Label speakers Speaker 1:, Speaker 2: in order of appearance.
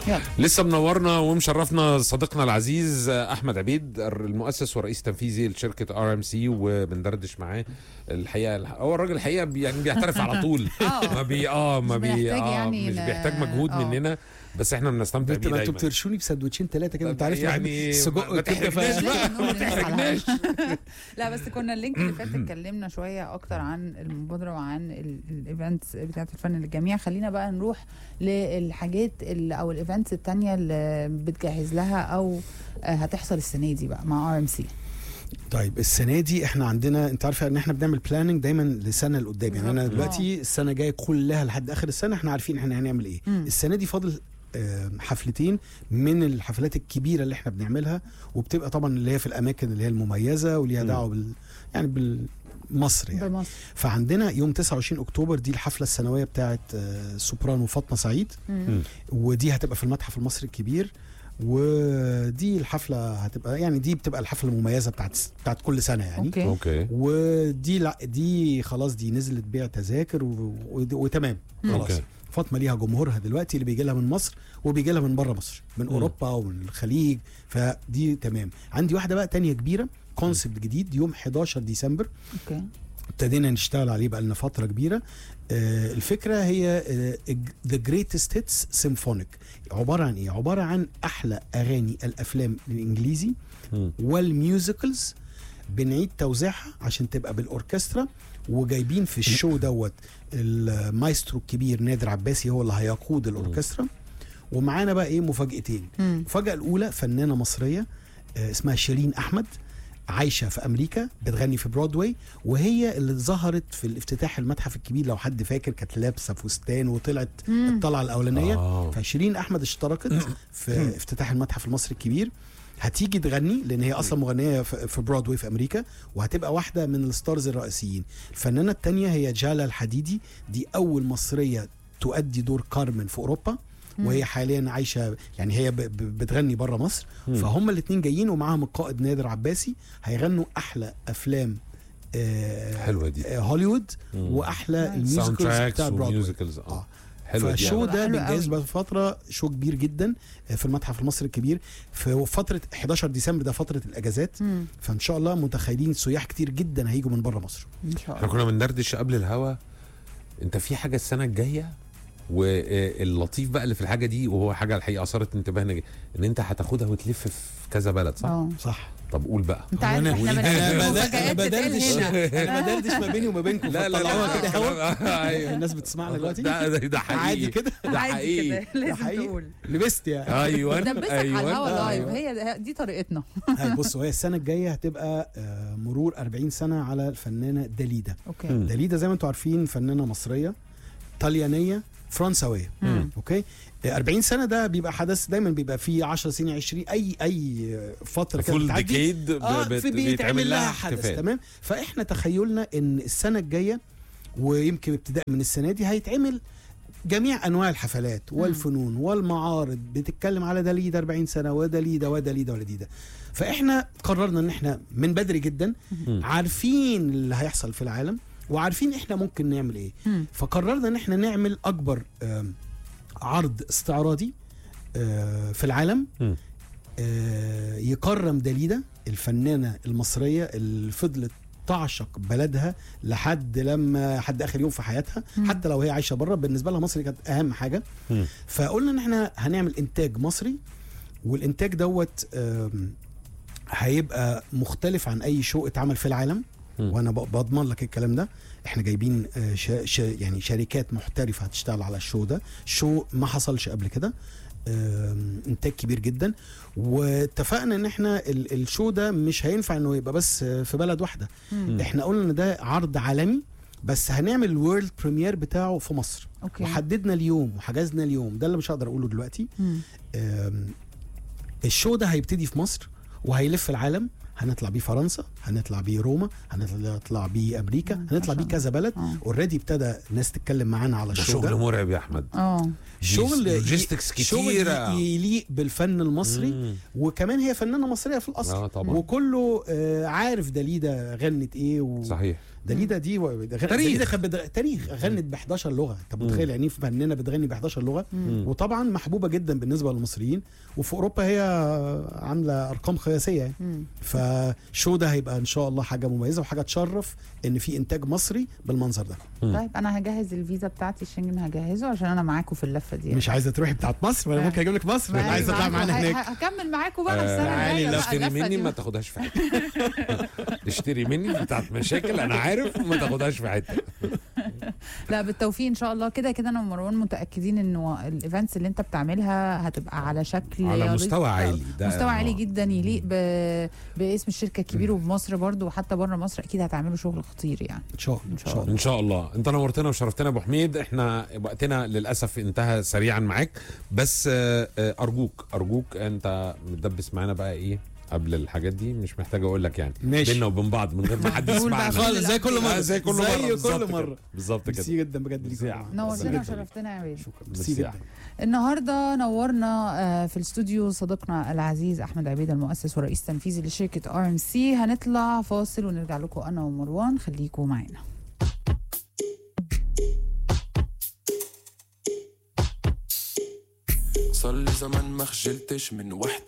Speaker 1: يلا
Speaker 2: لسه منورنا ومشرفنا صديقنا العزيز احمد عبيد المؤسس والرئيس التنفيذي لشركه ار ام سي وبندردش معاه الحقيقه هو الراجل الحقيقه بي- يعني بيعترف على طول
Speaker 1: آه.
Speaker 2: ما بي اه ما
Speaker 1: مش
Speaker 2: بي
Speaker 1: بيحتاج
Speaker 2: آه
Speaker 1: يعني
Speaker 2: مش
Speaker 1: ل-
Speaker 2: بيحتاج مجهود
Speaker 1: آه.
Speaker 2: مننا بس احنا بنستمتع
Speaker 3: انتوا
Speaker 2: بيه
Speaker 3: انتوا
Speaker 2: دايما
Speaker 3: بترشوني بسندوتشين ثلاثه كده انت عارف
Speaker 2: يعني
Speaker 3: السجق
Speaker 2: ما
Speaker 3: كده
Speaker 2: تحرجناش
Speaker 3: ف-
Speaker 2: بقى
Speaker 1: نقول
Speaker 2: ما
Speaker 1: الناس على
Speaker 2: تحرجناش
Speaker 1: لا بس كنا اللينك اللي فات اتكلمنا شويه اكتر عن المبادره وعن الايفنتس بتاعه الفن للجميع خلينا بقى نروح للحاجات اللي او الايفنتس التانية اللي بتجهز لها او آه، هتحصل السنه دي بقى مع ار ام سي
Speaker 3: طيب السنه دي احنا عندنا انت عارفه ان احنا بنعمل بلاننج دايما لسنه لقدام يعني انا
Speaker 1: بالظبط.
Speaker 3: دلوقتي السنه الجايه كلها لحد اخر السنه احنا عارفين احنا هنعمل ايه
Speaker 1: مم.
Speaker 3: السنه دي فاضل آه، حفلتين من الحفلات الكبيره اللي احنا بنعملها وبتبقى طبعا اللي هي في الاماكن اللي هي المميزه وليها
Speaker 2: مم.
Speaker 3: دعوه بال يعني بالمصر يعني
Speaker 1: بمصر
Speaker 3: فعندنا يوم 29 اكتوبر دي الحفله السنويه بتاعه آه، سوبرانو فاطمه سعيد
Speaker 1: مم.
Speaker 3: ودي هتبقى في المتحف المصري الكبير ودي الحفله هتبقى يعني دي بتبقى الحفله المميزه بتاعت بتاعت كل سنه يعني
Speaker 1: اوكي
Speaker 2: اوكي
Speaker 3: ودي لا دي خلاص دي نزلت بيع تذاكر و... و... وتمام خلاص
Speaker 2: أوكي.
Speaker 3: فاطمه ليها جمهورها دلوقتي اللي بيجي لها من مصر وبيجي لها من بره مصر من
Speaker 2: مم.
Speaker 3: اوروبا ومن الخليج فدي تمام عندي واحده بقى تانية كبيره كونسبت جديد يوم 11 ديسمبر
Speaker 1: اوكي
Speaker 3: ابتدينا نشتغل عليه بقى لنا فتره كبيره آه الفكره هي ذا جريتست هيتس سيمفونيك عباره عن ايه عباره عن احلى اغاني الافلام الانجليزي
Speaker 2: مم.
Speaker 3: والميوزيكلز بنعيد توزيعها عشان تبقى بالاوركسترا وجايبين في الشو دوت المايسترو الكبير نادر عباسي هو اللي هيقود الاوركسترا ومعانا بقى ايه مفاجاتين
Speaker 1: مم.
Speaker 3: المفاجاه الاولى فنانه مصريه آه، اسمها شيرين احمد عايشه في امريكا بتغني في برودواي وهي اللي ظهرت في الافتتاح المتحف الكبير لو حد فاكر كانت لابسه فستان وطلعت
Speaker 1: مم.
Speaker 3: الطلعه الاولانيه
Speaker 2: آه.
Speaker 3: فشيرين احمد اشتركت في افتتاح المتحف المصري الكبير هتيجي تغني لان هي اصلا مغنيه في في برودواي في امريكا وهتبقى واحده من الستارز الرئيسيين الفنانه الثانيه هي جالا الحديدي دي اول مصريه تؤدي دور كارمن في اوروبا وهي حاليا عايشه يعني هي ب- ب- بتغني بره مصر
Speaker 2: مم.
Speaker 3: فهم الاثنين جايين ومعاهم القائد نادر عباسي هيغنوا احلى افلام آه
Speaker 2: حلوة دي.
Speaker 3: آه هوليوود
Speaker 2: مم.
Speaker 3: واحلى
Speaker 1: نايس.
Speaker 2: ساوند
Speaker 3: الميوزيكلز
Speaker 2: تراكس
Speaker 3: بتاع برودواي
Speaker 2: وميوزيكلز اه
Speaker 3: اه
Speaker 2: حلوه دي
Speaker 3: فالشو
Speaker 2: أوي.
Speaker 3: ده
Speaker 1: حلو
Speaker 3: بيتجهز
Speaker 1: قوي.
Speaker 3: بقى فتره شو كبير جدا في المتحف المصري الكبير في فتره 11 ديسمبر ده فتره الاجازات
Speaker 1: مم.
Speaker 3: فان شاء الله متخيلين سياح كتير جدا هيجوا من بره مصر
Speaker 1: ان شاء
Speaker 2: احنا
Speaker 1: الله
Speaker 2: كنا بندردش قبل الهوا انت في حاجه السنه الجايه واللطيف بقى اللي في الحاجه دي وهو حاجه الحقيقه اثارت انتباهنا جدا، ان انت هتاخدها وتلف في كذا بلد صح؟
Speaker 1: اه
Speaker 3: صح
Speaker 2: طب قول بقى
Speaker 1: انت عارف
Speaker 3: أنا-
Speaker 1: احنا
Speaker 3: أنا
Speaker 1: بنحب
Speaker 3: بد-
Speaker 1: المفاجآت
Speaker 3: أنا
Speaker 1: تتقال هنا
Speaker 3: انا بدردش ما بيني وما بينكم فطلعوها كده هوا
Speaker 2: ايوه
Speaker 3: الناس بتسمعنا دلوقتي
Speaker 2: ده ده, ده حقيقي
Speaker 3: عادي كده
Speaker 2: ده
Speaker 1: عادي
Speaker 2: حقيقي
Speaker 1: كده لازم
Speaker 3: حقيقي.
Speaker 1: تقول
Speaker 3: لبست يعني
Speaker 2: ايوه
Speaker 1: دبسك على
Speaker 2: ايوه
Speaker 1: الهوا لايف
Speaker 3: أيوة.
Speaker 1: هي ده- دي طريقتنا
Speaker 3: هاي بصوا هي السنه الجايه هتبقى آه، مرور 40 سنه على الفنانه داليدا
Speaker 1: اوكي
Speaker 2: مم.
Speaker 3: داليدا زي ما انتم عارفين فنانه مصريه طليانيه فرنسويه
Speaker 1: مم.
Speaker 3: اوكي آه، 40 سنه ده بيبقى حدث دايما بيبقى فيه 10 سنين 20 اي اي فتره كده
Speaker 2: فول
Speaker 3: بتعدي
Speaker 2: ديكيد
Speaker 3: اه في بيتعمل لها حدث
Speaker 2: احتفال.
Speaker 3: تمام فاحنا تخيلنا ان السنه الجايه ويمكن ابتداء من السنه دي هيتعمل جميع انواع الحفلات والفنون والمعارض بتتكلم على داليدا 40 سنه وداليدا وداليدا وداليدا فاحنا قررنا ان احنا من بدري جدا
Speaker 2: مم.
Speaker 3: عارفين اللي هيحصل في العالم وعارفين احنا ممكن نعمل ايه
Speaker 1: مم.
Speaker 3: فقررنا ان احنا نعمل اكبر آم، عرض استعراضي آه، في العالم
Speaker 2: مم.
Speaker 3: آه، يكرم داليدا الفنانه المصريه اللي فضلت تعشق بلدها لحد لما لحد اخر يوم في حياتها
Speaker 1: مم.
Speaker 3: حتى لو هي عايشه بره بالنسبه لها مصر كانت اهم حاجه
Speaker 2: مم.
Speaker 3: فقلنا ان احنا هنعمل انتاج مصري والانتاج دوت آم، هيبقى مختلف عن اي شو اتعمل في العالم
Speaker 2: مم.
Speaker 3: وانا ب- بضمن لك الكلام ده احنا جايبين آه، شا شا يعني شركات محترفه هتشتغل على الشو ده شو ما حصلش قبل كده آم، انتاج كبير جدا واتفقنا ان احنا ال- الشو ده مش هينفع انه يبقى بس آه، في بلد واحده
Speaker 1: مم.
Speaker 3: احنا قلنا ان ده عرض عالمي بس هنعمل الورلد بريمير بتاعه في مصر
Speaker 1: اوكي
Speaker 3: وحددنا اليوم وحجزنا اليوم ده اللي مش هقدر اقوله دلوقتي
Speaker 1: مم.
Speaker 3: آم، الشو ده هيبتدي في مصر وهيلف العالم هنطلع بيه فرنسا هنطلع بيه روما هنطلع بيه امريكا
Speaker 1: مم،
Speaker 3: هنطلع
Speaker 1: ما
Speaker 3: بيه
Speaker 1: شاء
Speaker 3: كذا بلد
Speaker 1: آه.
Speaker 3: اوريدي ابتدى ناس تتكلم معانا على
Speaker 2: ده
Speaker 3: الشو
Speaker 2: شغل
Speaker 3: ده
Speaker 2: مرعب يا احمد
Speaker 1: اه
Speaker 3: شغل
Speaker 2: لوجيستكس
Speaker 3: شغل
Speaker 2: كتيره
Speaker 3: يليق بالفن المصري
Speaker 2: مم.
Speaker 3: وكمان هي فنانه مصريه في الاصل
Speaker 2: اه طبعا
Speaker 3: وكله آه، عارف داليدا غنت ايه و...
Speaker 2: صحيح
Speaker 3: داليدا دي و... ده غير-
Speaker 2: تاريخ.
Speaker 3: داليدا كانت بد... تاريخ غنت ب 11 لغه انت متخيل يعني إيه فنانه بتغني ب 11 لغه
Speaker 1: مم.
Speaker 3: وطبعا محبوبه جدا بالنسبه للمصريين وفي اوروبا هي عامله ارقام قياسيه يعني
Speaker 1: مم.
Speaker 3: فشو ده هيبقى ان شاء الله حاجه مميزه وحاجه تشرف ان في انتاج مصري بالمنظر ده
Speaker 2: مم.
Speaker 1: طيب انا هجهز الفيزا بتاعتي الشنجن هجهزه عشان انا معاكم في اللفه دي
Speaker 3: مش عايزه تروحي بتاعت مصر ولا
Speaker 1: آه.
Speaker 3: ممكن اجيب لك مصر
Speaker 1: ما
Speaker 3: ولا عايزه تطلع
Speaker 1: معاكم.
Speaker 3: معانا
Speaker 1: ه-
Speaker 3: هناك
Speaker 1: ه- هكمل معاكم بقى السنه
Speaker 2: آه،
Speaker 1: الجايه بقى
Speaker 2: اشتري
Speaker 1: اللفة
Speaker 2: مني
Speaker 1: دي.
Speaker 2: ما تاخدهاش في حته تشتري مني بتاعت مشاكل انا عارف وما تاخدهاش في حته
Speaker 1: لا بالتوفيق ان شاء الله كده كده انا ومروان متاكدين انه الايفنتس اللي انت بتعملها هتبقى على شكل
Speaker 2: على
Speaker 1: يليق-
Speaker 2: مستوى عالي ده
Speaker 1: مستوى عالي
Speaker 2: آه.
Speaker 1: جدا يليق ب... باسم الشركه الكبير وبمصر برضو وحتى بره مصر اكيد هتعملوا شغل خطير يعني
Speaker 3: ان شاء الله
Speaker 1: إن شاء
Speaker 3: ان شاء الله
Speaker 2: ان شاء الله انت نورتنا وشرفتنا يا ابو حميد احنا وقتنا للاسف انتهى سريعا معاك بس آه، آه، ارجوك ارجوك انت متدبس معانا بقى ايه قبل الحاجات دي مش محتاج اقول لك يعني
Speaker 3: ماشي.
Speaker 2: بينا وبين بعض من غير ما حد
Speaker 1: قول بقى
Speaker 2: يسمعنا
Speaker 1: خالص،
Speaker 3: زي كل
Speaker 2: آه،
Speaker 3: مره
Speaker 2: زي كل مره
Speaker 3: زي
Speaker 2: بالظبط
Speaker 3: كل
Speaker 2: كده.
Speaker 3: مره
Speaker 2: بالظبط كده
Speaker 3: ميرسي جدا بجد ليك
Speaker 2: ميرسي يا
Speaker 3: والله.
Speaker 2: عم.
Speaker 1: نورتنا
Speaker 2: جداً.
Speaker 1: وشرفتنا يا بيه
Speaker 3: شكرا
Speaker 2: ميرسي
Speaker 3: ميرسي
Speaker 2: يا
Speaker 3: جدا
Speaker 2: عم.
Speaker 1: النهارده نورنا آه، في الاستوديو صديقنا العزيز احمد عبيد المؤسس ورئيس تنفيذي لشركه ار ام سي هنطلع فاصل ونرجع لكم انا ومروان خليكم معانا
Speaker 4: صار لي زمان ما خجلتش من وحدي